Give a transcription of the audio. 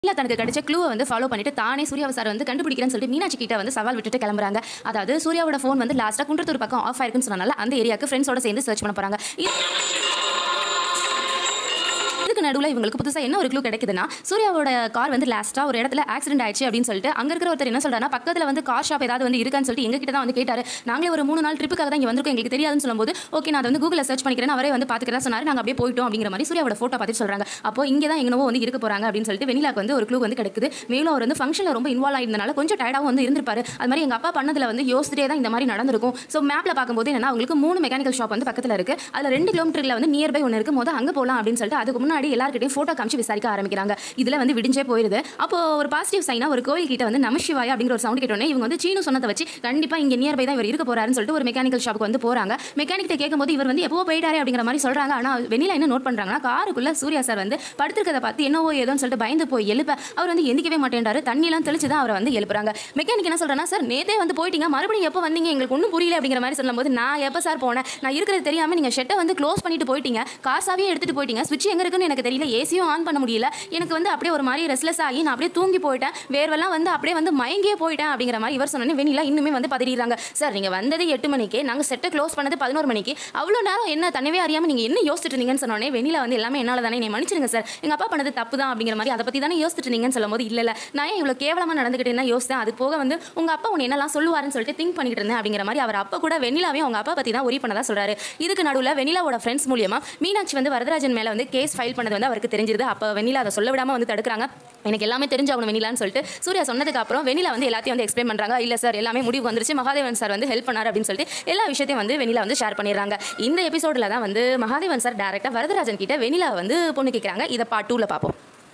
இல்ல தனக்கு கிடைச்ச க்ளூவை வந்து ஃபாலோ பண்ணிட்டு தானே சூர்யாவை சார் வந்து கண்டுபிடிக்கிறேன்னு சொல்லிட்டு மீனாட்சி கிட்ட வந்து சவால் விட்டுட்டு கிளம்புறாங்க அதாவது சூர்யாவோட ஃபோன் வந்து லாஸ்ட்டாக குன்றத்தூர் பக்கம் ஆஃப் ஆயிருக்குன்னு சொன்னால அந்த ஏரியாவுக்கு ஃப்ரெண்ட்ஸோட சேர்ந்து சர்ச் பண்ண போறாங்க இது- இதுக்கு நடுவில் இவங்களுக்கு புதுசாக என்ன ஒரு க்ளூ கிடைக்குதுன்னா சூர்யாவோட கார் வந்து லாஸ்ட்டாக ஒரு இடத்துல ஆக்சிடென்ட் ஆயிடுச்சு அப்படின்னு சொல்லிட்டு அங்கே இருக்கிற ஒருத்தர் என்ன சொல்றாருன்னா பக்கத்தில் வந்து கார் ஷாப் ஏதாவது வந்து இருக்கான்னு சொல்லிட்டு எங்ககிட்ட தான் வந்து கேட்டாரு நாங்களே ஒரு மூணு நாள் ட்ரிப்புக்காக தான் இங்கே வந்திருக்கோம் எங்களுக்கு தெரியாதுன்னு சொல்லும்போது ஓகே நான் அதை வந்து கூகுளில் சர்ச் பண்ணிக்கிறேன் அவரே வந்து பார்த்துக்கிறதா சொன்னார் நாங்கள் அப்படியே போயிட்டோம் அப்படிங்கிற மாதிரி சூர்யாவோட ஃபோட்டோ பார்த்துட்டு சொல்றாங்க அப்போ இங்கே தான் எங்கனவோ வந்து இருக்க போறாங்க அப்படின்னு சொல்லிட்டு வெனிலாக்கு வந்து ஒரு க்ளூ வந்து கிடைக்குது மேலும் அவர் வந்து ஃபங்க்ஷனில் ரொம்ப இன்வால்வ் ஆயிருந்தனால கொஞ்சம் டயர்டாகவும் வந்து இருந்திருப்பாரு அது மாதிரி எங்கள் அப்பா பண்ணதில் வந்து யோசிச்சிட்டே தான் இந்த மாதிரி நடந்திருக்கும் ஸோ மேப்பில் பார்க்கும்போது என்னன்னா அவங்களுக்கு மூணு மெக்கானிக்கல் ஷாப் வந்து பக்கத்தில் இருக்கு அதில் ரெண்டு கிலோமீட்டரில் வந்து நியர்பை ஒன்று இருக்கும் போது அங்கே போகலாம் அப்படின்னு சொல்லிட்டு அதுக்கு முன்னாடி எல்லாருக்கிட்டையும் ஃபோட்டோ காமிச்சு விசாரிக்க ஆரம்பிக்கிறாங்க இதில் வந்து விடிஞ்சே போயிருது அப்போ ஒரு பாசிட்டிவ் சைனா ஒரு கோயில் கிட்ட வந்து நமசிவாய் அப்படிங்கிற ஒரு சவுண்ட் கேட்டோன்னே இவங்க வந்து சீனு சொன்னதை வச்சு கண்டிப்பாக இங்கே நியர்பை தான் இவர் இருக்க போறாருன்னு சொல்லிட்டு ஒரு மெக்கானிக்கல் ஷாப்புக்கு வந்து போறாங்க மெக்கானிக் கிட்ட கேட்கும்போது இவர் வந்து எப்போ போயிட்டாரு அப்படிங்கிற மாதிரி சொல்றாங்க ஆனால் வெளியில என்ன நோட் பண்றாங்கன்னா காருக்குள்ள சூர்யா சார் வந்து படுத்திருக்கதை பார்த்து என்னவோ ஏதோன்னு சொல்லிட்டு பயந்து போய் எழுப்ப அவர் வந்து எந்திக்கவே மாட்டேன்றாரு தண்ணியெல்லாம் தெளிச்சு தான் அவரை வந்து எழுப்புறாங்க மெக்கானிக் என்ன சொல்றேன்னா சார் நேத்தே வந்து போயிட்டீங்க மறுபடியும் எப்போ வந்தீங்க எங்களுக்கு ஒன்றும் புரியல அப்படிங்கிற மாதிரி சொல்லும்போது நான் எப்போ சார் போனேன் நான் இருக்கிறது தெரியாம நீங்க ஷெட்டை வந்து க்ளோஸ் பண்ணிட்டு போயிட்டீங்க காசாவே எடுத்துட்டு போயிட்டீங்க சுவிட்ச் எங்க இருக்குன்னு எனக்கு தெரியல ஏசியும் ஆன் பண்ண முடியல எனக்கு வந்து அப்படியே ஒரு மாதிரி ரெஸ்ட்லெஸ் ஆகி நான் அப்படியே தூங்கி போயிட்டேன் வேர்வெல்லாம் வந்து அப்படியே வந்து மயங்கியே போயிட்டேன் அப்படிங்கிற மாதிரி இவர் சொன்னோன்னே வெண்ணிலா இன்னுமே வந்து பதறிடுறாங்க சார் நீங்க வந்தது எட்டு மணிக்கு நாங்க செட்டை க்ளோஸ் பண்ணது பதினோரு மணிக்கு அவ்வளோ நேரம் என்ன தன்னவே அறியாம நீங்க என்ன யோசிச்சுட்டு இருந்தீங்கன்னு சொன்னோன்னே வெண்ணிலா வந்து எல்லாமே என்னால தானே நீ மன்னிச்சிருங்க சார் எங்க அப்பா பண்ணது தப்பு தான் அப்படிங்கிற மாதிரி அதை பத்தி தானே யோசிச்சுட்டு இருந்தீங்கன்னு சொல்லும்போது இல்ல இல்ல நான் ஏன் இவ்வளவு கேவலமா நடந்துக்கிட்டேன்னா யோசித்தேன் அது போக வந்து உங்க அப்பா உன்னை என்னெல்லாம் சொல்லுவாருன்னு சொல்லிட்டு திங்க் பண்ணிட்டு இருந்தேன் அப்படிங்கிற மாதிரி அவர் அப்பா கூட வெண்ணிலாவையும் அவங்க அப்பா பத்தி தான் உரி பண்ணதா சொல்றாரு இதுக்கு நடுவில் வெண்ணிலாவோட ஃப்ரெண்ட்ஸ் மூலியமா மீனாட்சி வந்து வரதராஜன் மேல வந்து கேஸ் ஃபைல் பண்ணது வந்து அவருக்கு தெரிஞ்சிருது அப்போ வெண்ணிலா அதை சொல்ல விடாம வந்து தடுக்கிறாங்க எனக்கு எல்லாமே தெரிஞ்சாகணும் வெண்ணிலான்னு சொல்லிட்டு சூர்யா சொன்னதுக்கு அப்புறம் வெண்ணிலா வந்து எல்லாத்தையும் வந்து எக்ஸ்பிளைன் பண்றாங்க இல்ல சார் எல்லாமே முடிவு வந்துருச்சு மகாதேவன் சார் வந்து ஹெல்ப் பண்ணார் அப்படின்னு சொல்லிட்டு எல்லா விஷயத்தையும் வந்து வெண்ணிலா வந்து ஷேர் பண்ணிடுறாங்க இந்த எபிசோடில் தான் வந்து மகாதேவன் சார் டேரக்டா வரதராஜன் கிட்ட வெண்ணிலா வந்து பொண்ணு கேட்குறாங்க இதை பார்ட் டூவில் பார்ப்போம்